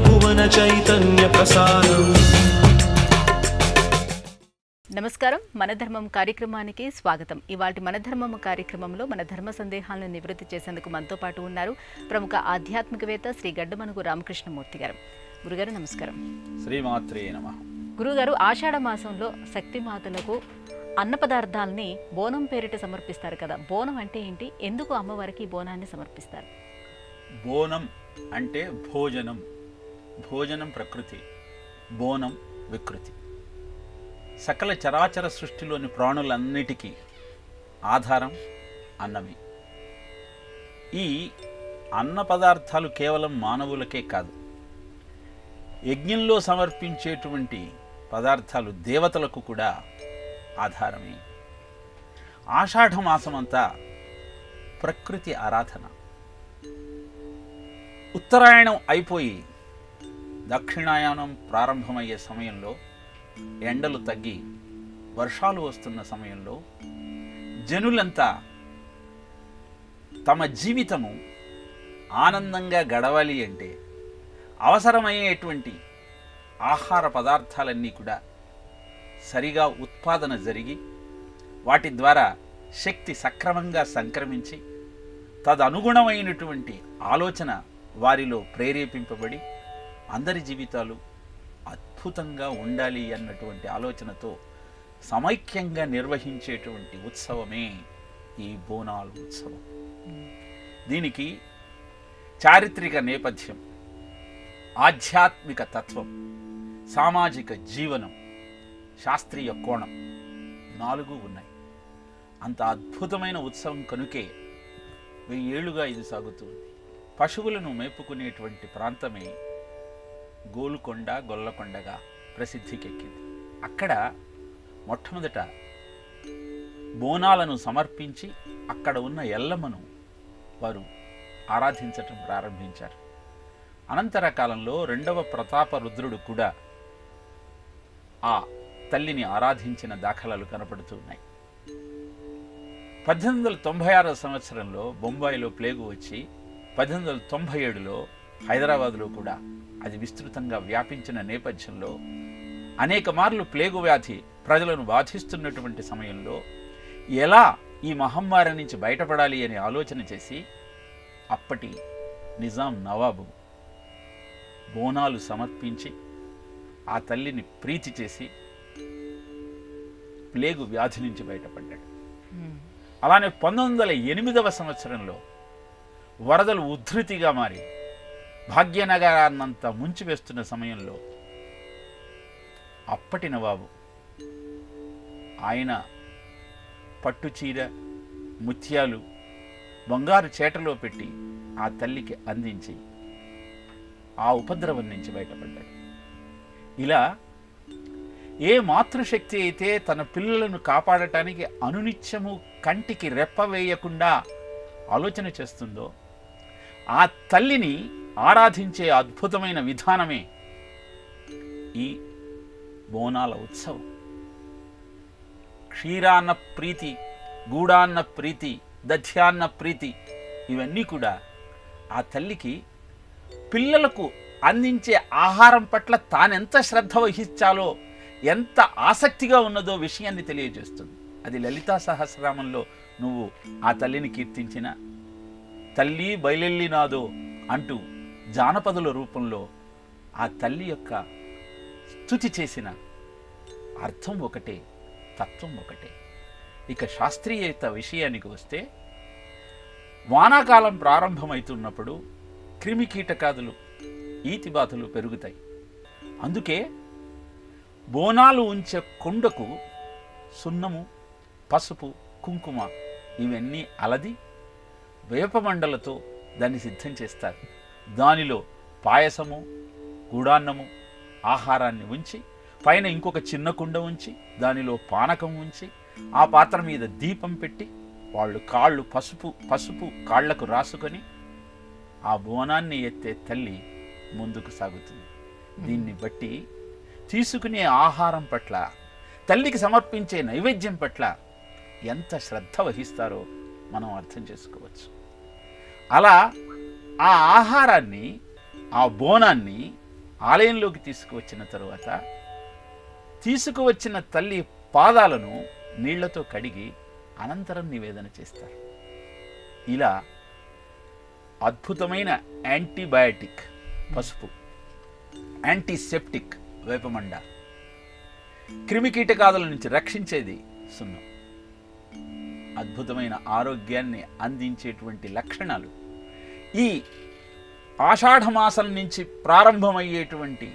భువన చైతన్య ప్రసారం నమస్కారం మన ధర్మం కార్యక్రమానికి స్వాగతం ఇవాటి మన ధర్మం కార్యక్రమంలో మన ధర్మ సందేహాలను నివృత్తి చేసేందుకు మనతో పాటు ఉన్నారు ప్రముఖ ఆధ్యాత్మికవేత్త శ్రీ గడ్డమనుగు రామకృష్ణమూర్తి గారు గురుగారు నమస్కారం శ్రీమాత్రే నమ గురుగారు ఆషాఢ మాసంలో శక్తిమాతలకు అన్న పదార్థాలని బోనం పేరిట సమర్పిస్తారు కదా బోనం అంటే ఏంటి ఎందుకు అమ్మవారికి ఈ బోనాన్ని సమర్పిస్తారు బోనం అంటే భోజనం భోజనం ప్రకృతి బోనం వికృతి సకల చరాచర సృష్టిలోని ప్రాణులన్నిటికీ ఆధారం అన్నమే ఈ అన్న పదార్థాలు కేవలం మానవులకే కాదు యజ్ఞంలో సమర్పించేటువంటి పదార్థాలు దేవతలకు కూడా ఆధారమే ఆషాఢ మాసమంతా ప్రకృతి ఆరాధన ఉత్తరాయణం అయిపోయి దక్షిణాయనం ప్రారంభమయ్యే సమయంలో ఎండలు తగ్గి వర్షాలు వస్తున్న సమయంలో జనులంతా తమ జీవితము ఆనందంగా గడవాలి అంటే అవసరమయ్యేటువంటి ఆహార పదార్థాలన్నీ కూడా సరిగా ఉత్పాదన జరిగి వాటి ద్వారా శక్తి సక్రమంగా సంక్రమించి తదనుగుణమైనటువంటి ఆలోచన వారిలో ప్రేరేపింపబడి అందరి జీవితాలు అద్భుతంగా ఉండాలి అన్నటువంటి ఆలోచనతో సమైక్యంగా నిర్వహించేటువంటి ఉత్సవమే ఈ బోనాలు ఉత్సవం దీనికి చారిత్రక నేపథ్యం ఆధ్యాత్మిక తత్వం సామాజిక జీవనం శాస్త్రీయ కోణం నాలుగు ఉన్నాయి అంత అద్భుతమైన ఉత్సవం కనుకే వెయ్యేళ్లుగా ఇది సాగుతుంది పశువులను మేపుకునేటువంటి ప్రాంతమే గోలుకొండ గొల్లకొండగా ప్రసిద్ధికెక్కింది అక్కడ మొట్టమొదట బోనాలను సమర్పించి అక్కడ ఉన్న ఎల్లమ్మను వారు ఆరాధించటం ప్రారంభించారు అనంతర కాలంలో రెండవ ప్రతాప రుద్రుడు కూడా ఆ తల్లిని ఆరాధించిన దాఖలాలు కనపడుతున్నాయి పద్దెనిమిది వందల తొంభై ఆరో సంవత్సరంలో బొంబాయిలో ప్లేగు వచ్చి పద్దెనిమిది వందల తొంభై ఏడులో హైదరాబాదులో కూడా అది విస్తృతంగా వ్యాపించిన నేపథ్యంలో అనేక మార్లు ప్లేగు వ్యాధి ప్రజలను బాధిస్తున్నటువంటి సమయంలో ఎలా ఈ మహమ్మారి నుంచి బయటపడాలి అని ఆలోచన చేసి అప్పటి నిజాం నవాబు బోనాలు సమర్పించి ఆ తల్లిని ప్రీతి చేసి ప్లేగు వ్యాధి నుంచి బయటపడ్డాడు అలానే పంతొమ్మిది వందల ఎనిమిదవ సంవత్సరంలో వరదలు ఉధృతిగా మారి భాగ్యనగరాన్నంతా ముంచివేస్తున్న సమయంలో అప్పటి నవాబు ఆయన పట్టుచీర ముత్యాలు బంగారు చేటలో పెట్టి ఆ తల్లికి అందించి ఆ ఉపద్రవం నుంచి బయటపడ్డాడు ఇలా ఏ మాతృశక్తి అయితే తన పిల్లలను కాపాడటానికి అనునిత్యము కంటికి రెప్ప వేయకుండా ఆలోచన చేస్తుందో ఆ తల్లిని ఆరాధించే అద్భుతమైన విధానమే ఈ బోనాల ఉత్సవం క్షీరాన్న ప్రీతి గూడాన్న ప్రీతి దధ్యాన్న ప్రీతి ఇవన్నీ కూడా ఆ తల్లికి పిల్లలకు అందించే ఆహారం పట్ల తానెంత శ్రద్ధ వహించాలో ఎంత ఆసక్తిగా ఉన్నదో విషయాన్ని తెలియజేస్తుంది అది లలితా సహస్రనామంలో నువ్వు ఆ తల్లిని కీర్తించిన తల్లి బయలెల్లినాదో అంటూ జానపదుల రూపంలో ఆ తల్లి యొక్క స్తుతి చేసిన అర్థం ఒకటే తత్వం ఒకటే ఇక శాస్త్రీయత విషయానికి వస్తే వానాకాలం ప్రారంభమవుతున్నప్పుడు క్రిమి కీటకాదులు ఈతిబాతులు పెరుగుతాయి అందుకే బోనాలు ఉంచే కొండకు సున్నము పసుపు కుంకుమ ఇవన్నీ అలది వేపమండలతో దాన్ని సిద్ధం చేస్తారు దానిలో పాయసము గూడాన్నము ఆహారాన్ని ఉంచి పైన ఇంకొక చిన్న కుండ ఉంచి దానిలో పానకం ఉంచి ఆ పాత్ర మీద దీపం పెట్టి వాళ్ళు కాళ్ళు పసుపు పసుపు కాళ్లకు రాసుకొని ఆ బోనాన్ని ఎత్తే తల్లి ముందుకు సాగుతుంది దీన్ని బట్టి తీసుకునే ఆహారం పట్ల తల్లికి సమర్పించే నైవేద్యం పట్ల ఎంత శ్రద్ధ వహిస్తారో మనం అర్థం చేసుకోవచ్చు అలా ఆ ఆహారాన్ని ఆ బోనాన్ని ఆలయంలోకి తీసుకువచ్చిన తరువాత తీసుకువచ్చిన తల్లి పాదాలను నీళ్లతో కడిగి అనంతరం నివేదన చేస్తారు ఇలా అద్భుతమైన యాంటీబయాటిక్ పసుపు యాంటీసెప్టిక్ వేపమండ క్రిమికీటకాదుల నుంచి రక్షించేది సున్నం అద్భుతమైన ఆరోగ్యాన్ని అందించేటువంటి లక్షణాలు ఈ ఆషాఢమాసం నుంచి ప్రారంభమయ్యేటువంటి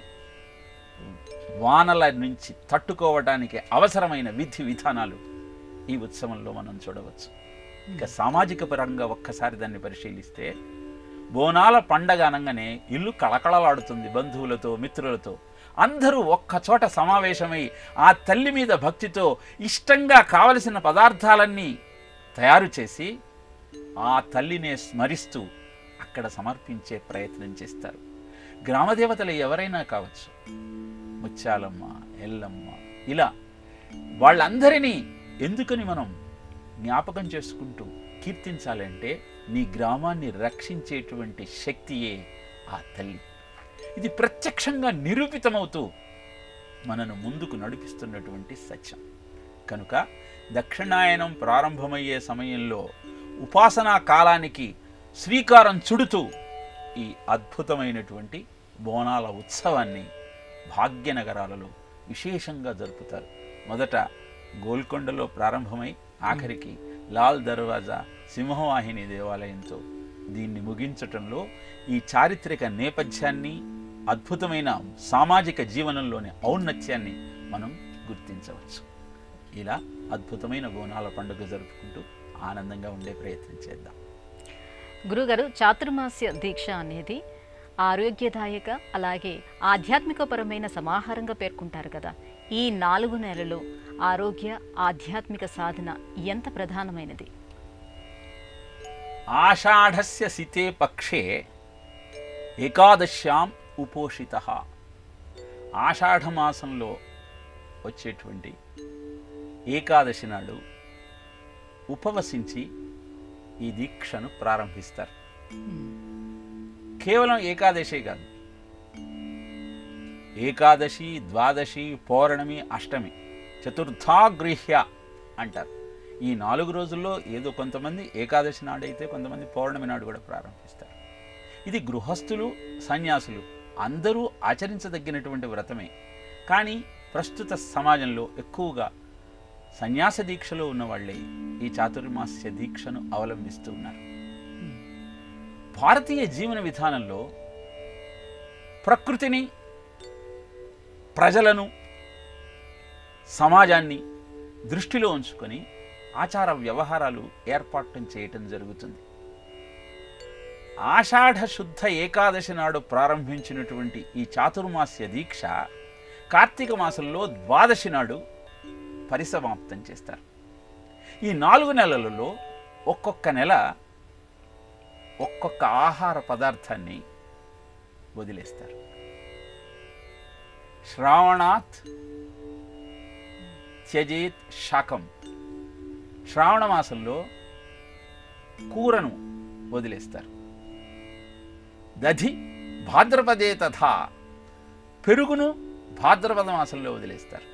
వానల నుంచి తట్టుకోవడానికి అవసరమైన విధి విధానాలు ఈ ఉత్సవంలో మనం చూడవచ్చు ఇక సామాజిక పరంగా ఒక్కసారి దాన్ని పరిశీలిస్తే బోనాల పండగ అనగానే ఇల్లు కళకళలాడుతుంది బంధువులతో మిత్రులతో అందరూ ఒక్క చోట సమావేశమై ఆ తల్లి మీద భక్తితో ఇష్టంగా కావలసిన పదార్థాలన్నీ తయారు చేసి ఆ తల్లినే స్మరిస్తూ అక్కడ సమర్పించే ప్రయత్నం చేస్తారు గ్రామదేవతలు ఎవరైనా కావచ్చు ముత్యాలమ్మ ఎల్లమ్మ ఇలా వాళ్ళందరినీ ఎందుకని మనం జ్ఞాపకం చేసుకుంటూ కీర్తించాలంటే నీ గ్రామాన్ని రక్షించేటువంటి శక్తియే ఆ తల్లి ఇది ప్రత్యక్షంగా నిరూపితమవుతూ మనను ముందుకు నడిపిస్తున్నటువంటి సత్యం కనుక దక్షిణాయనం ప్రారంభమయ్యే సమయంలో ఉపాసనా కాలానికి శ్రీకారం చుడుతూ ఈ అద్భుతమైనటువంటి బోనాల ఉత్సవాన్ని భాగ్యనగరాలలో విశేషంగా జరుపుతారు మొదట గోల్కొండలో ప్రారంభమై ఆఖరికి లాల్ దర్వాజా సింహవాహిని దేవాలయంతో దీన్ని ముగించటంలో ఈ చారిత్రక నేపథ్యాన్ని అద్భుతమైన సామాజిక జీవనంలోని ఔన్నత్యాన్ని మనం గుర్తించవచ్చు ఇలా అద్భుతమైన బోనాల పండుగ జరుపుకుంటూ ఆనందంగా ఉండే ప్రయత్నం చేద్దాం గురుగారు చాతుర్మాస్య దీక్ష అనేది ఆరోగ్యదాయక అలాగే ఆధ్యాత్మికపరమైన సమాహారంగా పేర్కొంటారు కదా ఈ నాలుగు నెలలు ఆరోగ్య ఆధ్యాత్మిక సాధన ఎంత ప్రధానమైనది ఆషాఢస్య సితే పక్షే ఏకాదశ్యాం ఉపోషిత ఆషాఢమాసంలో వచ్చేటువంటి ఏకాదశి నాడు ఉపవసించి ఈ దీక్షను ప్రారంభిస్తారు కేవలం ఏకాదశే కాదు ఏకాదశి ద్వాదశి పౌర్ణమి అష్టమి చతుర్థాగృహ్య అంటారు ఈ నాలుగు రోజుల్లో ఏదో కొంతమంది ఏకాదశి నాడైతే కొంతమంది పౌర్ణమి నాడు కూడా ప్రారంభిస్తారు ఇది గృహస్థులు సన్యాసులు అందరూ ఆచరించదగినటువంటి వ్రతమే కానీ ప్రస్తుత సమాజంలో ఎక్కువగా సన్యాస దీక్షలో ఉన్న వాళ్ళే ఈ చాతుర్మాస్య దీక్షను అవలంబిస్తూ ఉన్నారు భారతీయ జీవన విధానంలో ప్రకృతిని ప్రజలను సమాజాన్ని దృష్టిలో ఉంచుకొని ఆచార వ్యవహారాలు ఏర్పాటు చేయటం జరుగుతుంది ఆషాఢ శుద్ధ ఏకాదశి నాడు ప్రారంభించినటువంటి ఈ చాతుర్మాస్య దీక్ష కార్తీక మాసంలో ద్వాదశి నాడు పరిసమాప్తం చేస్తారు ఈ నాలుగు నెలలలో ఒక్కొక్క నెల ఒక్కొక్క ఆహార పదార్థాన్ని వదిలేస్తారు శ్రావణాత్ త్యజేత్ శాకం శ్రావణ మాసంలో కూరను వదిలేస్తారు దధి భాద్రపదే తథా పెరుగును భాద్రపద మాసంలో వదిలేస్తారు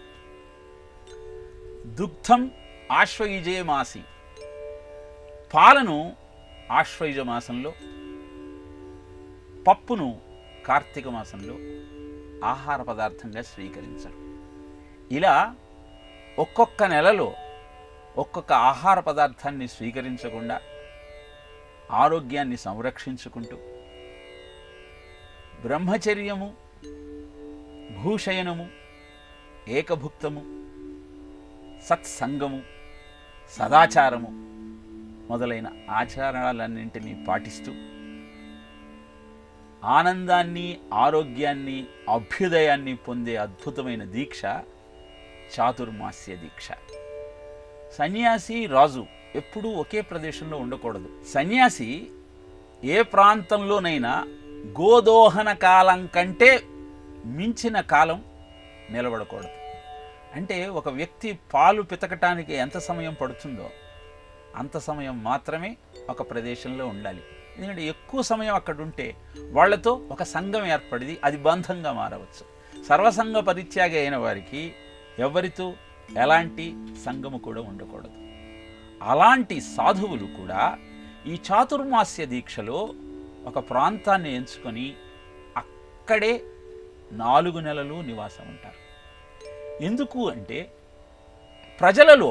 దుగ్ధం ఆశ్వయుజే మాసి పాలను ఆశ్వయుజ మాసంలో పప్పును కార్తీక మాసంలో ఆహార పదార్థంగా స్వీకరించరు ఇలా ఒక్కొక్క నెలలో ఒక్కొక్క ఆహార పదార్థాన్ని స్వీకరించకుండా ఆరోగ్యాన్ని సంరక్షించుకుంటూ బ్రహ్మచర్యము భూషయనము ఏకభుక్తము సత్సంగము సదాచారము మొదలైన ఆచరణలన్నింటినీ పాటిస్తూ ఆనందాన్ని ఆరోగ్యాన్ని అభ్యుదయాన్ని పొందే అద్భుతమైన దీక్ష చాతుర్మాస్య దీక్ష సన్యాసి రాజు ఎప్పుడూ ఒకే ప్రదేశంలో ఉండకూడదు సన్యాసి ఏ ప్రాంతంలోనైనా గోదోహన కాలం కంటే మించిన కాలం నిలబడకూడదు అంటే ఒక వ్యక్తి పాలు పితకటానికి ఎంత సమయం పడుతుందో అంత సమయం మాత్రమే ఒక ప్రదేశంలో ఉండాలి ఎందుకంటే ఎక్కువ సమయం అక్కడ ఉంటే వాళ్ళతో ఒక సంఘం ఏర్పడింది అది బంధంగా మారవచ్చు సర్వసంగ పరిత్యాగ అయిన వారికి ఎవరితో ఎలాంటి సంఘము కూడా ఉండకూడదు అలాంటి సాధువులు కూడా ఈ చాతుర్మాస్య దీక్షలో ఒక ప్రాంతాన్ని ఎంచుకొని అక్కడే నాలుగు నెలలు నివాసం ఉంటారు ఎందుకు అంటే ప్రజలలో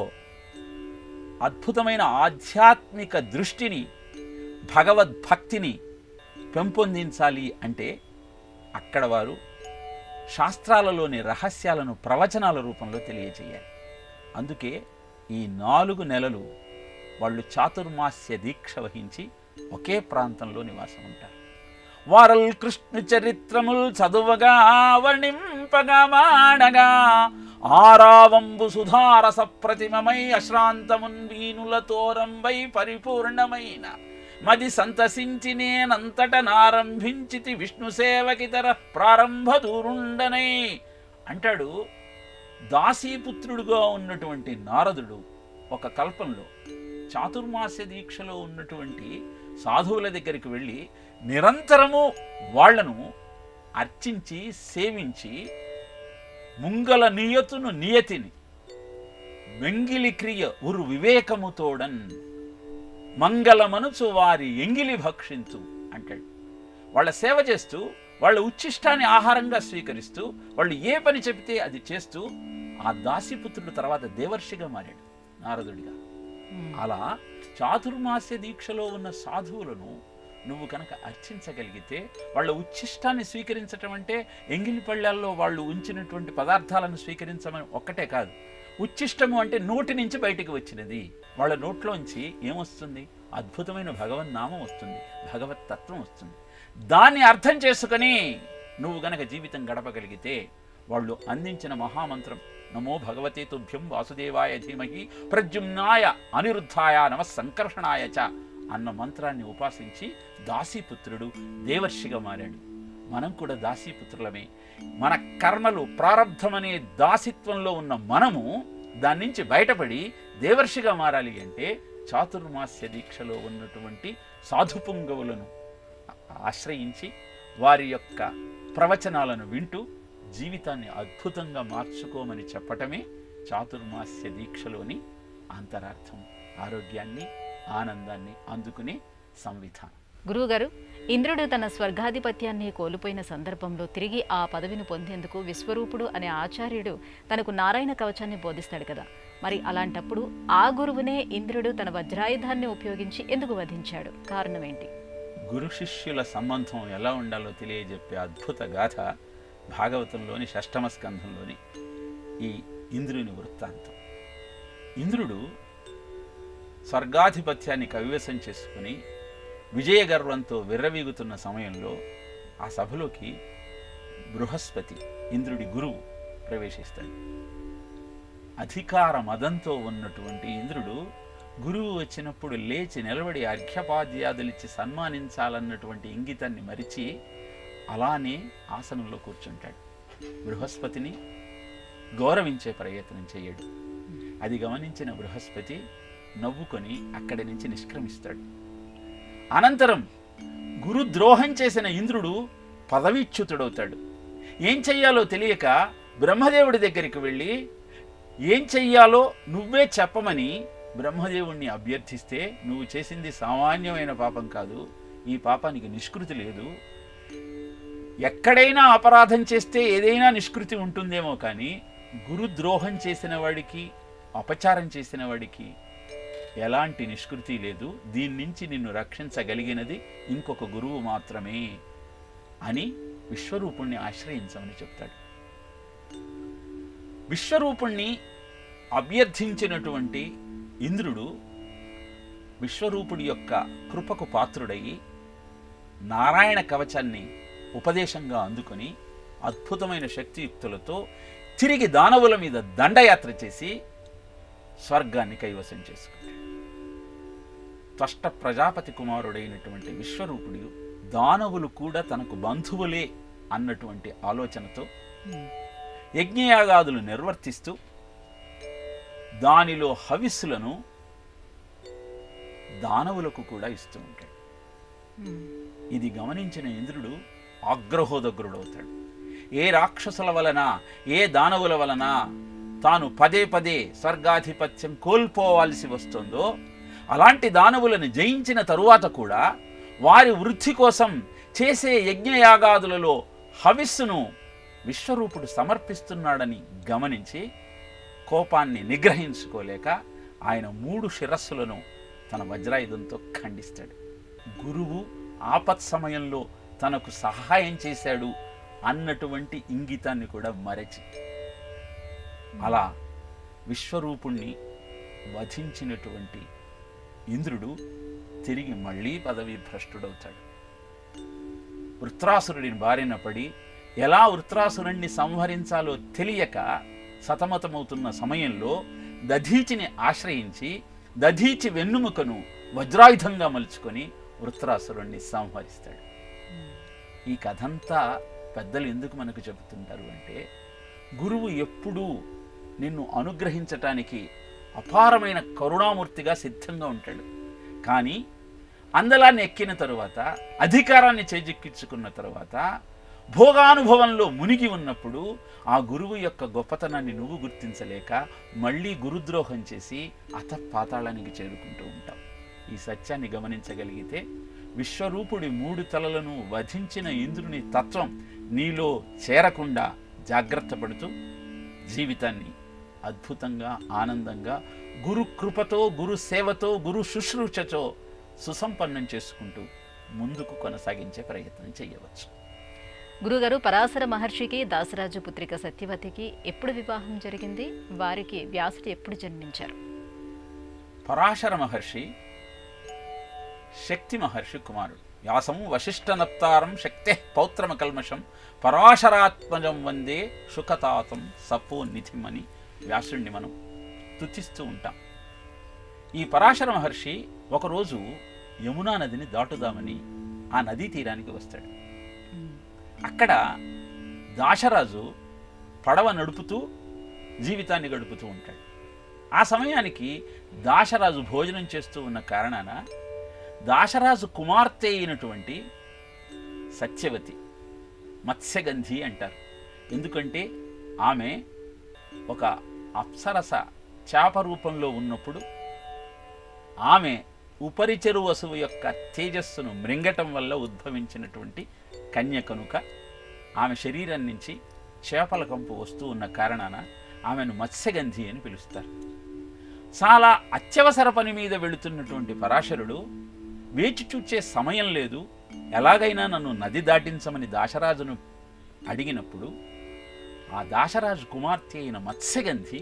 అద్భుతమైన ఆధ్యాత్మిక దృష్టిని భగవద్భక్తిని పెంపొందించాలి అంటే అక్కడ వారు శాస్త్రాలలోని రహస్యాలను ప్రవచనాల రూపంలో తెలియజేయాలి అందుకే ఈ నాలుగు నెలలు వాళ్ళు చాతుర్మాస్య దీక్ష వహించి ఒకే ప్రాంతంలో నివాసం ఉంటారు వారల్ కృష్ణ చరిత్రముల్ చదువగా వర్ణింపగా మాడగా ఆరావంబు సుధారస ప్రతిమమై అశ్రాంతమున్ వీనులతోరంబై పరిపూర్ణమైన మది సంతసించి నేనంతట నారంభించితి విష్ణు సేవకితర ప్రారంభ దూరుండనై అంటాడు దాసీపుత్రుడుగా ఉన్నటువంటి నారదుడు ఒక కల్పంలో చాతుర్మాస్య దీక్షలో ఉన్నటువంటి సాధువుల దగ్గరికి వెళ్ళి నిరంతరము వాళ్లను అర్చించి సేవించి ముంగల నియతును నియతిని వెంగిలి క్రియ ఉరు వివేకముతోడన్ మంగళమనుచు వారి ఎంగిలి భక్షించు అంటాడు వాళ్ళ సేవ చేస్తూ వాళ్ళ ఉచ్ఛిష్టాన్ని ఆహారంగా స్వీకరిస్తూ వాళ్ళు ఏ పని చెబితే అది చేస్తూ ఆ దాసిపుత్రుడు తర్వాత దేవర్షిగా మారాడు నారదుడిగా అలా చాతుర్మాస్య దీక్షలో ఉన్న సాధువులను నువ్వు కనుక అర్చించగలిగితే వాళ్ళ ఉచ్ఛిష్టాన్ని స్వీకరించటం అంటే ఎంగిలి పళ్ళల్లో వాళ్ళు ఉంచినటువంటి పదార్థాలను స్వీకరించమని ఒక్కటే కాదు ఉచ్ఛిష్టము అంటే నోటి నుంచి బయటికి వచ్చినది వాళ్ళ నోట్లోంచి ఏమొస్తుంది అద్భుతమైన భగవన్ నామం వస్తుంది భగవత్ తత్వం వస్తుంది దాన్ని అర్థం చేసుకొని నువ్వు గనక జీవితం గడపగలిగితే వాళ్ళు అందించిన మహామంత్రం నమో భగవతే తుభ్యం వాసుదేవాయ ధీమహి ప్రద్యుమ్నాయ అనిరుద్ధాయ నమ సంకర్షణాయ చ అన్న మంత్రాన్ని ఉపాసించి దాసీపుత్రుడు దేవర్షిగా మారాడు మనం కూడా దాసీపుత్రులమే మన కర్మలు ప్రారంధమనే దాసిత్వంలో ఉన్న మనము దాని నుంచి బయటపడి దేవర్షిగా మారాలి అంటే చాతుర్మాస్య దీక్షలో ఉన్నటువంటి సాధుపుంగవులను ఆశ్రయించి వారి యొక్క ప్రవచనాలను వింటూ జీవితాన్ని అద్భుతంగా మార్చుకోమని చెప్పటమే చాతుర్మాస్య దీక్షలోని అంతరార్థం ఆరోగ్యాన్ని ఆనందాన్ని అందుకునే సంవిధానం గురువుగారు ఇంద్రుడు తన స్వర్గాధిపత్యాన్ని కోల్పోయిన సందర్భంలో తిరిగి ఆ పదవిని పొందేందుకు విశ్వరూపుడు అనే ఆచార్యుడు తనకు నారాయణ కవచాన్ని బోధిస్తాడు కదా మరి అలాంటప్పుడు ఆ గురువునే ఇంద్రుడు తన వజ్రాయుధాన్ని ఉపయోగించి ఎందుకు వధించాడు కారణం ఏంటి గురు శిష్యుల సంబంధం ఎలా ఉండాలో తెలియజెప్పే అద్భుత గాథ భాగవతంలోని షష్టమ స్కంధంలోని ఈ ఇంద్రుని వృత్తాంతం ఇంద్రుడు స్వర్గాధిపత్యాన్ని కవివశం చేసుకుని విజయ గర్వంతో విర్రవీగుతున్న సమయంలో ఆ సభలోకి బృహస్పతి ఇంద్రుడి గురువు ప్రవేశిస్తాడు అధికార మదంతో ఉన్నటువంటి ఇంద్రుడు గురువు వచ్చినప్పుడు లేచి నిలబడి అర్ఘ్యపాద్యాదులిచ్చి సన్మానించాలన్నటువంటి ఇంగితాన్ని మరిచి అలానే ఆసనంలో కూర్చుంటాడు బృహస్పతిని గౌరవించే ప్రయత్నం చేయడు అది గమనించిన బృహస్పతి నవ్వుకొని అక్కడి నుంచి నిష్క్రమిస్తాడు అనంతరం గురుద్రోహం చేసిన ఇంద్రుడు పదవీచ్యుతుడవుతాడు ఏం చెయ్యాలో తెలియక బ్రహ్మదేవుడి దగ్గరికి వెళ్ళి ఏం చెయ్యాలో నువ్వే చెప్పమని బ్రహ్మదేవుణ్ణి అభ్యర్థిస్తే నువ్వు చేసింది సామాన్యమైన పాపం కాదు ఈ పాపానికి నిష్కృతి లేదు ఎక్కడైనా అపరాధం చేస్తే ఏదైనా నిష్కృతి ఉంటుందేమో కానీ గురుద్రోహం చేసిన వాడికి అపచారం చేసిన వాడికి ఎలాంటి నిష్కృతి లేదు దీని నుంచి నిన్ను రక్షించగలిగినది ఇంకొక గురువు మాత్రమే అని విశ్వరూపుణ్ణి ఆశ్రయించమని చెప్తాడు విశ్వరూపుణ్ణి అభ్యర్థించినటువంటి ఇంద్రుడు విశ్వరూపుడి యొక్క కృపకు పాత్రుడయి నారాయణ కవచాన్ని ఉపదేశంగా అందుకొని అద్భుతమైన శక్తియుక్తులతో తిరిగి దానవుల మీద దండయాత్ర చేసి స్వర్గాన్ని కైవసం చేసుకుంటాడు త్వష్ట ప్రజాపతి కుమారుడైనటువంటి విశ్వరూపుడు దానవులు కూడా తనకు బంధువులే అన్నటువంటి ఆలోచనతో యజ్ఞయాగాదులు నిర్వర్తిస్తూ దానిలో హవిస్సులను దానవులకు కూడా ఇస్తూ ఉంటాడు ఇది గమనించిన ఇంద్రుడు ఆగ్రహోదగ్రుడవుతాడు ఏ రాక్షసుల వలన ఏ దానవుల వలన తాను పదే పదే స్వర్గాధిపత్యం కోల్పోవాల్సి వస్తుందో అలాంటి దానవులను జయించిన తరువాత కూడా వారి వృద్ధి కోసం చేసే యజ్ఞయాగాదులలో హవిస్సును విశ్వరూపుడు సమర్పిస్తున్నాడని గమనించి కోపాన్ని నిగ్రహించుకోలేక ఆయన మూడు శిరస్సులను తన వజ్రాయుధంతో ఖండిస్తాడు గురువు ఆపత్ సమయంలో తనకు సహాయం చేశాడు అన్నటువంటి ఇంగితాన్ని కూడా మరచి అలా విశ్వరూపుణ్ణి వధించినటువంటి ఇంద్రుడు తిరిగి మళ్ళీ పదవి భ్రష్టుడవుతాడు వృత్రాసురుడిని బారిన పడి ఎలా వృత్రాసురుణ్ణి సంహరించాలో తెలియక సతమతమవుతున్న సమయంలో దధీచిని ఆశ్రయించి దధీచి వెన్నుముకను వజ్రాయుధంగా మలుచుకొని వృత్రాసురుణ్ణి సంహరిస్తాడు ఈ కథంతా పెద్దలు ఎందుకు మనకు చెబుతుంటారు అంటే గురువు ఎప్పుడూ నిన్ను అనుగ్రహించటానికి అపారమైన కరుణామూర్తిగా సిద్ధంగా ఉంటాడు కానీ అందలాన్ని ఎక్కిన తరువాత అధికారాన్ని చేజిక్కించుకున్న తరువాత భోగానుభవంలో మునిగి ఉన్నప్పుడు ఆ గురువు యొక్క గొప్పతనాన్ని నువ్వు గుర్తించలేక మళ్ళీ గురుద్రోహం చేసి అత పాతాళానికి చేరుకుంటూ ఉంటావు ఈ సత్యాన్ని గమనించగలిగితే విశ్వరూపుడి మూడు తలలను వధించిన ఇంద్రుని తత్వం నీలో చేరకుండా జాగ్రత్త పడుతూ జీవితాన్ని అద్భుతంగా ఆనందంగా గురు కృపతో గురు సేవతో గురు శుశ్రూషతో సుసంపన్నం చేసుకుంటూ ముందుకు కొనసాగించే ప్రయత్నం చేయవచ్చు గురుగారు పరాశర మహర్షికి దాసరాజు పుత్రిక సత్యవతికి ఎప్పుడు వివాహం జరిగింది వారికి వ్యాసుడు ఎప్పుడు జన్మించారు పరాశర మహర్షి శక్తి మహర్షి కుమారుడు వ్యాసం వశిష్ఠనప్తారం శక్తే పౌత్రమ కల్మషం పరాశరాత్మజం వందే సుఖతాతం సపో నిధిం అని వ్యాసుడిని మనం తుతిస్తూ ఉంటాం ఈ పరాశర మహర్షి ఒకరోజు యమునా నదిని దాటుదామని ఆ నదీ తీరానికి వస్తాడు అక్కడ దాశరాజు పడవ నడుపుతూ జీవితాన్ని గడుపుతూ ఉంటాడు ఆ సమయానికి దాశరాజు భోజనం చేస్తూ ఉన్న కారణాన దాశరాజు కుమార్తె అయినటువంటి సత్యవతి మత్స్యగంధి అంటారు ఎందుకంటే ఆమె ఒక అప్సరస చేప రూపంలో ఉన్నప్పుడు ఆమె ఉపరిచెరు వసువు యొక్క తేజస్సును మృంగటం వల్ల ఉద్భవించినటువంటి కన్య కనుక ఆమె శరీరం నుంచి చేపల కంపు వస్తూ ఉన్న కారణాన ఆమెను మత్స్యగంధి అని పిలుస్తారు చాలా అత్యవసర పని మీద వెళుతున్నటువంటి పరాశరుడు వేచి చూచే సమయం లేదు ఎలాగైనా నన్ను నది దాటించమని దాశరాజును అడిగినప్పుడు ఆ దాశరాజు కుమార్తె అయిన మత్స్యగంధి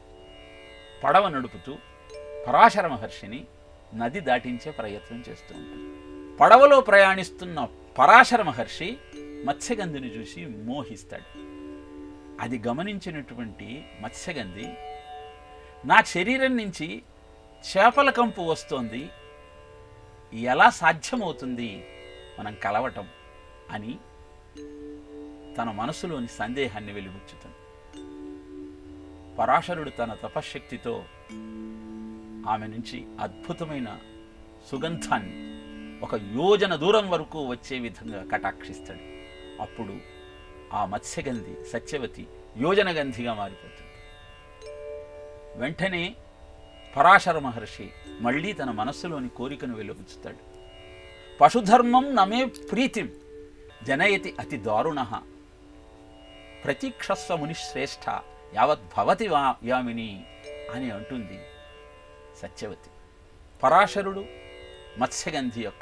పడవ నడుపుతూ పరాశర మహర్షిని నది దాటించే ప్రయత్నం చేస్తూ ఉంటుంది పడవలో ప్రయాణిస్తున్న పరాశర మహర్షి మత్స్యగంధిని చూసి మోహిస్తాడు అది గమనించినటువంటి మత్స్యగంధి నా శరీరం నుంచి చేపల కంపు వస్తోంది ఎలా సాధ్యమవుతుంది మనం కలవటం అని తన మనసులోని సందేహాన్ని వెలిబుచ్చుతుంది పరాశరుడు తన తపశ్శక్తితో ఆమె నుంచి అద్భుతమైన సుగంధాన్ని ఒక యోజన దూరం వరకు వచ్చే విధంగా కటాక్షిస్తాడు అప్పుడు ఆ మత్స్యగంధి సత్యవతి యోజనగంధిగా మారిపోతుంది వెంటనే పరాశర మహర్షి మళ్ళీ తన మనస్సులోని కోరికను వెలుగుచుతాడు పశుధర్మం నమే ప్రీతిం జనయతి అతి దారుణ ప్రతీక్షస్వ ముని శ్రేష్ఠ యావత్ భవతి వా యామిని అని అంటుంది సత్యవతి పరాశరుడు మత్స్యగంధి యొక్క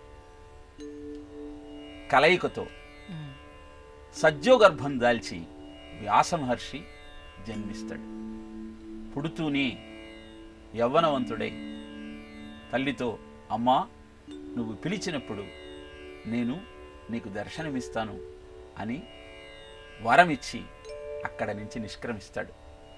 కలయికతో సజ్జోగర్భం దాల్చి వ్యాస మహర్షి జన్మిస్తాడు పుడుతూనే యవ్వనవంతుడై తల్లితో అమ్మా నువ్వు పిలిచినప్పుడు నేను నీకు దర్శనమిస్తాను అని వరమిచ్చి అక్కడ నుంచి నిష్క్రమిస్తాడు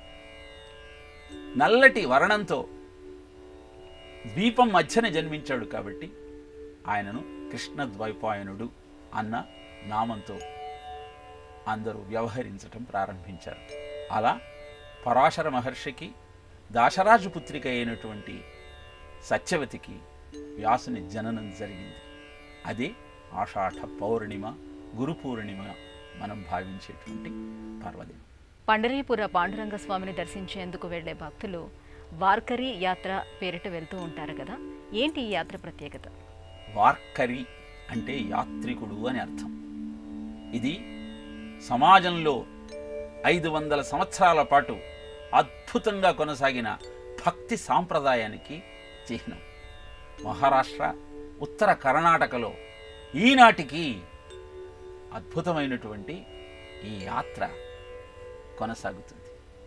నల్లటి వర్ణంతో ద్వీపం మధ్యన జన్మించాడు కాబట్టి ఆయనను కృష్ణద్వైపాయనుడు అన్న నామంతో అందరూ వ్యవహరించటం ప్రారంభించారు అలా పరాశర మహర్షికి దాశరాజు పుత్రిక అయినటువంటి సత్యవతికి వ్యాసుని జననం జరిగింది అది ఆషాఢ పౌర్ణిమ గురు పూర్ణిమ మనం భావించేటువంటి పర్వదినం పండరీపుర పాండురంగ స్వామిని దర్శించేందుకు వెళ్లే భక్తులు వార్కరీ యాత్ర పేరిట వెళ్తూ ఉంటారు కదా ఏంటి ఈ యాత్ర ప్రత్యేకత వార్కరి అంటే యాత్రికుడు అని అర్థం ఇది సమాజంలో ఐదు వందల సంవత్సరాల పాటు అద్భుతంగా కొనసాగిన భక్తి సాంప్రదాయానికి చిహ్నం మహారాష్ట్ర ఉత్తర కర్ణాటకలో ఈనాటికి అద్భుతమైనటువంటి ఈ యాత్ర కొనసాగుతుంది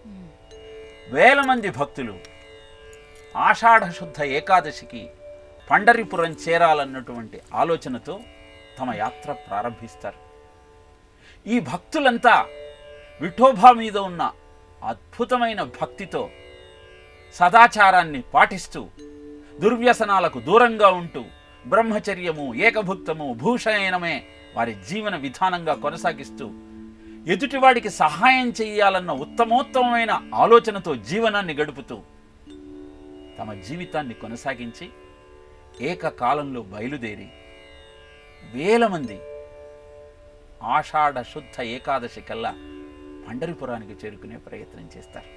వేల మంది భక్తులు ఆషాఢ శుద్ధ ఏకాదశికి పండరిపురం చేరాలన్నటువంటి ఆలోచనతో తమ యాత్ర ప్రారంభిస్తారు ఈ భక్తులంతా విఠోబా మీద ఉన్న అద్భుతమైన భక్తితో సదాచారాన్ని పాటిస్తూ దుర్వ్యసనాలకు దూరంగా ఉంటూ బ్రహ్మచర్యము ఏకభుక్తము భూషయనమే వారి జీవన విధానంగా కొనసాగిస్తూ ఎదుటివాడికి సహాయం చేయాలన్న ఉత్తమోత్తమైన ఆలోచనతో జీవనాన్ని గడుపుతూ తమ జీవితాన్ని కొనసాగించి ఏకకాలంలో బయలుదేరి వేల మంది ఆషాఢ శుద్ధ ఏకాదశి కల్లా పండరిపురానికి చేరుకునే ప్రయత్నం చేస్తారు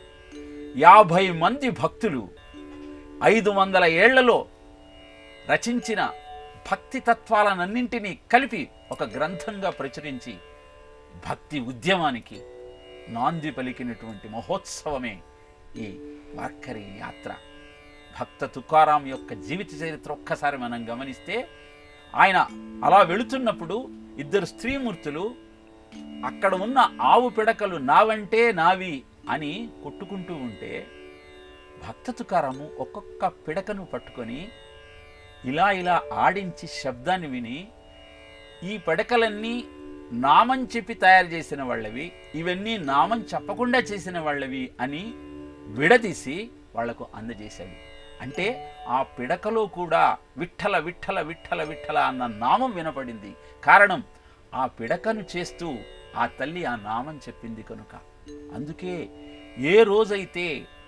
యాభై మంది భక్తులు ఐదు వందల ఏళ్లలో రచించిన భక్తి తత్వాలనన్నింటినీ కలిపి ఒక గ్రంథంగా ప్రచురించి భక్తి ఉద్యమానికి నాంది పలికినటువంటి మహోత్సవమే ఈ వార్కరి యాత్ర భక్త తుకారాం యొక్క జీవిత చరిత్ర ఒక్కసారి మనం గమనిస్తే ఆయన అలా వెళుతున్నప్పుడు ఇద్దరు స్త్రీమూర్తులు అక్కడ ఉన్న ఆవు పిడకలు నావంటే నావి అని కొట్టుకుంటూ ఉంటే భక్త తుకారాము ఒక్కొక్క పిడకను పట్టుకొని ఇలా ఇలా ఆడించి శబ్దాన్ని విని ఈ పిడకలన్నీ నామం చెప్పి తయారు చేసిన వాళ్ళవి ఇవన్నీ నామం చెప్పకుండా చేసిన వాళ్ళవి అని విడదీసి వాళ్లకు అందజేశాడు అంటే ఆ పిడకలో కూడా విఠల విఠల విఠల విఠల అన్న నామం వినపడింది కారణం ఆ పిడకను చేస్తూ ఆ తల్లి ఆ నామం చెప్పింది కనుక అందుకే ఏ రోజైతే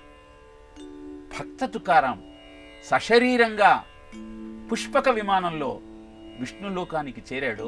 భక్త తుకారాం సశరీరంగా పుష్పక విమానంలో విష్ణులోకానికి చేరాడో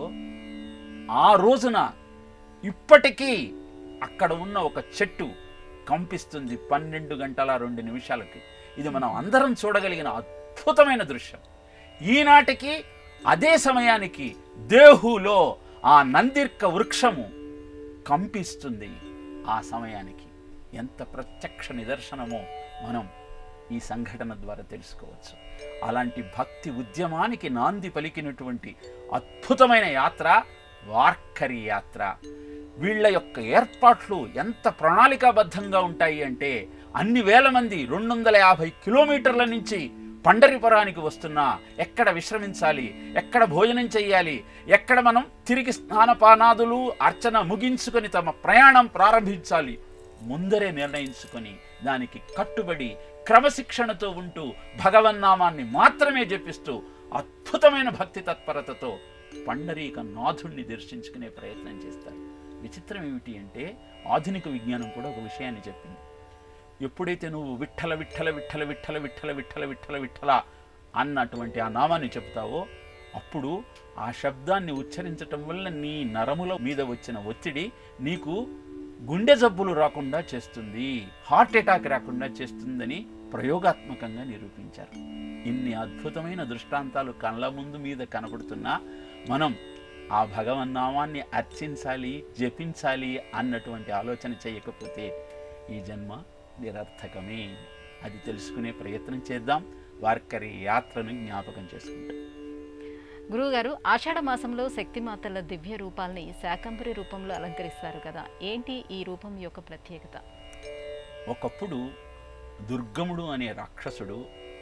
ఆ రోజున ఇప్పటికీ అక్కడ ఉన్న ఒక చెట్టు కంపిస్తుంది పన్నెండు గంటల రెండు నిమిషాలకి ఇది మనం అందరం చూడగలిగిన అద్భుతమైన దృశ్యం ఈనాటికి అదే సమయానికి దేహులో ఆ నందిర్క వృక్షము కంపిస్తుంది ఆ సమయానికి ఎంత ప్రత్యక్ష నిదర్శనమో మనం ఈ సంఘటన ద్వారా తెలుసుకోవచ్చు అలాంటి భక్తి ఉద్యమానికి నాంది పలికినటువంటి అద్భుతమైన యాత్ర వార్కరి యాత్ర వీళ్ళ యొక్క ఏర్పాట్లు ఎంత ప్రణాళికాబద్ధంగా ఉంటాయి అంటే అన్ని వేల మంది రెండు వందల యాభై కిలోమీటర్ల నుంచి పండరిపురానికి వస్తున్నా ఎక్కడ విశ్రమించాలి ఎక్కడ భోజనం చెయ్యాలి ఎక్కడ మనం తిరిగి స్నానపానాదులు అర్చన ముగించుకొని తమ ప్రయాణం ప్రారంభించాలి ముందరే నిర్ణయించుకొని దానికి కట్టుబడి క్రమశిక్షణతో ఉంటూ భగవన్నామాన్ని మాత్రమే జపిస్తూ అద్భుతమైన భక్తి తత్పరతతో పండరీక నాథుణ్ణి దర్శించుకునే ప్రయత్నం చేస్తారు విచిత్రం ఏమిటి అంటే ఆధునిక విజ్ఞానం కూడా ఒక విషయాన్ని చెప్పింది ఎప్పుడైతే నువ్వు విఠల విఠల విఠల విఠల విఠల విఠల విఠల విఠల అన్నటువంటి ఆ నామాన్ని చెప్తావో అప్పుడు ఆ శబ్దాన్ని ఉచ్చరించటం వల్ల నీ నరముల మీద వచ్చిన ఒత్తిడి నీకు గుండె జబ్బులు రాకుండా చేస్తుంది హార్ట్ అటాక్ రాకుండా చేస్తుందని ప్రయోగాత్మకంగా నిరూపించారు ఇన్ని అద్భుతమైన దృష్టాంతాలు కళ్ళ ముందు మీద కనబడుతున్నా మనం ఆ భగవన్నామాన్ని అర్చించాలి జపించాలి అన్నటువంటి ఆలోచన చేయకపోతే ఈ జన్మ నిరర్థకమే అది తెలుసుకునే ప్రయత్నం చేద్దాం వార్కరి యాత్రను జ్ఞాపకం చేసుకుంటాం గురువుగారు ఆషాఢ మాసంలో శక్తిమాతల దివ్య రూపాల్ని శాకంబరి రూపంలో అలంకరిస్తారు కదా ఏంటి ఈ రూపం యొక్క ప్రత్యేకత ఒకప్పుడు దుర్గముడు అనే రాక్షసుడు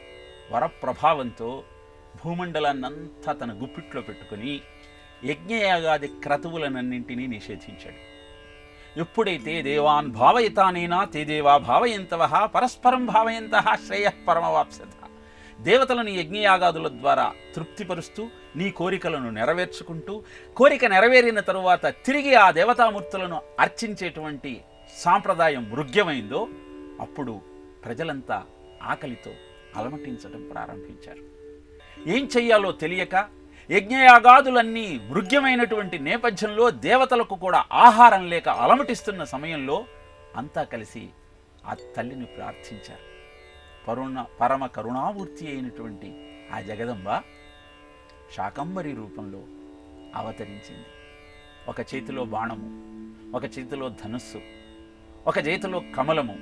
వరప్రభావంతో భూమండలాన్నంతా తన గుప్పిట్లో పెట్టుకుని యజ్ఞయాగాది క్రతువులనన్నింటినీ నిషేధించాడు ఎప్పుడైతే దేవాన్ భావయతానేనా తే దేవా భావయంతవ పరస్పరం భావయంత శ్రేయ పరమవాప్సత దేవతలను యజ్ఞయాగాదుల ద్వారా తృప్తిపరుస్తూ నీ కోరికలను నెరవేర్చుకుంటూ కోరిక నెరవేరిన తరువాత తిరిగి ఆ దేవతామూర్తులను అర్చించేటువంటి సాంప్రదాయం మృగ్యమైందో అప్పుడు ప్రజలంతా ఆకలితో అలమటించడం ప్రారంభించారు ఏం చెయ్యాలో తెలియక యజ్ఞయాగాదులన్నీ మృగ్యమైనటువంటి నేపథ్యంలో దేవతలకు కూడా ఆహారం లేక అలమటిస్తున్న సమయంలో అంతా కలిసి ఆ తల్లిని ప్రార్థించారు పరుణ పరమ కరుణామూర్తి అయినటువంటి ఆ జగదంబ శాకంబరి రూపంలో అవతరించింది ఒక చేతిలో బాణము ఒక చేతిలో ధనుస్సు ఒక చేతిలో కమలము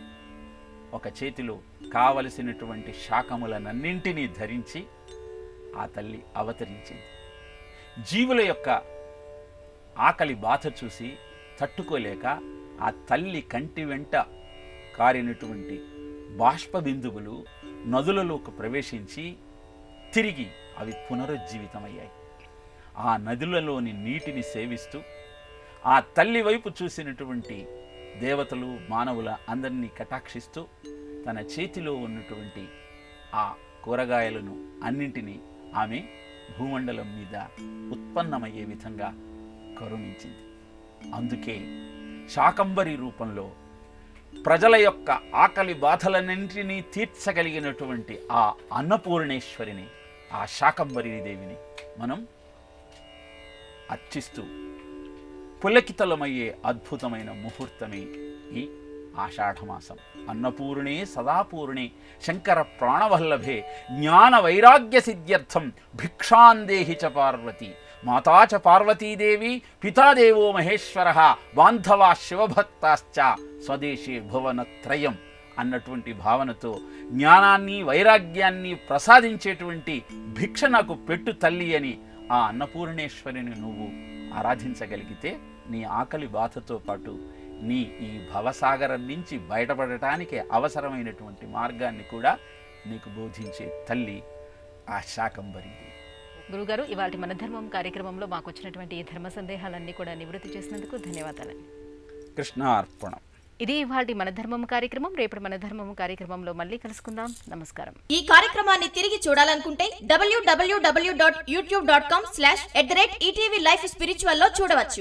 ఒక చేతిలో కావలసినటువంటి శాకములనన్నింటినీ ధరించి ఆ తల్లి అవతరించింది జీవుల యొక్క ఆకలి బాధ చూసి తట్టుకోలేక ఆ తల్లి కంటి వెంట కారినటువంటి బాష్ప బిందువులు నదులలోకి ప్రవేశించి తిరిగి అవి పునరుజ్జీవితమయ్యాయి ఆ నదులలోని నీటిని సేవిస్తూ ఆ తల్లి వైపు చూసినటువంటి దేవతలు మానవుల అందరినీ కటాక్షిస్తూ తన చేతిలో ఉన్నటువంటి ఆ కూరగాయలను అన్నింటినీ ఆమె భూమండలం మీద ఉత్పన్నమయ్యే విధంగా కరుణించింది అందుకే శాకంబరి రూపంలో ప్రజల యొక్క ఆకలి బాధలన్నింటినీ తీర్చగలిగినటువంటి ఆ అన్నపూర్ణేశ్వరిని ఆ శాకంబరి దేవిని మనం అర్చిస్తూ పులకితలమయ్యే అద్భుతమైన ముహూర్తమే ఈ ఆషాఢమాసం అన్నపూర్ణే సదాపూర్ణే శంకర ప్రాణవల్లభే జ్ఞాన వైరాగ్య సిద్ధ్యర్థం భిక్షాందేహి చ పార్వతి మాతా చ పార్వతీదేవి పితాదేవో మహేశ్వర బాంధవా శివభక్తాశ్చ స్వదేశే భువనత్రయం అన్నటువంటి భావనతో జ్ఞానాన్ని వైరాగ్యాన్ని ప్రసాదించేటువంటి భిక్ష నాకు పెట్టు తల్లి అని ఆ అన్నపూర్ణేశ్వరిని నువ్వు ఆరాధించగలిగితే నీ ఆకలి బాధతో పాటు నీ ఈ భవసాగరం నుంచి బయటపడటానికి అవసరమైనటువంటి మార్గాన్ని కూడా నీకు బోధించే తల్లి ఆ శాకంబరి గురుగారు ఇవాళ మన ధర్మం కార్యక్రమంలో మాకు వచ్చినటువంటి ఈ ధర్మ సందేహాలన్నీ కూడా నివృత్తి చేసినందుకు ధన్యవాదాలండి కృష్ణార్పణం ఇది ఇవాళ మన ధర్మం కార్యక్రమం రేపటి మన ధర్మం కార్యక్రమంలో మళ్ళీ కలుసుకుందాం నమస్కారం ఈ కార్యక్రమాన్ని తిరిగి చూడాలనుకుంటే W W W dot YouTube dot com slash at the rate ETV Life Spiritual లో చూడవచ్చు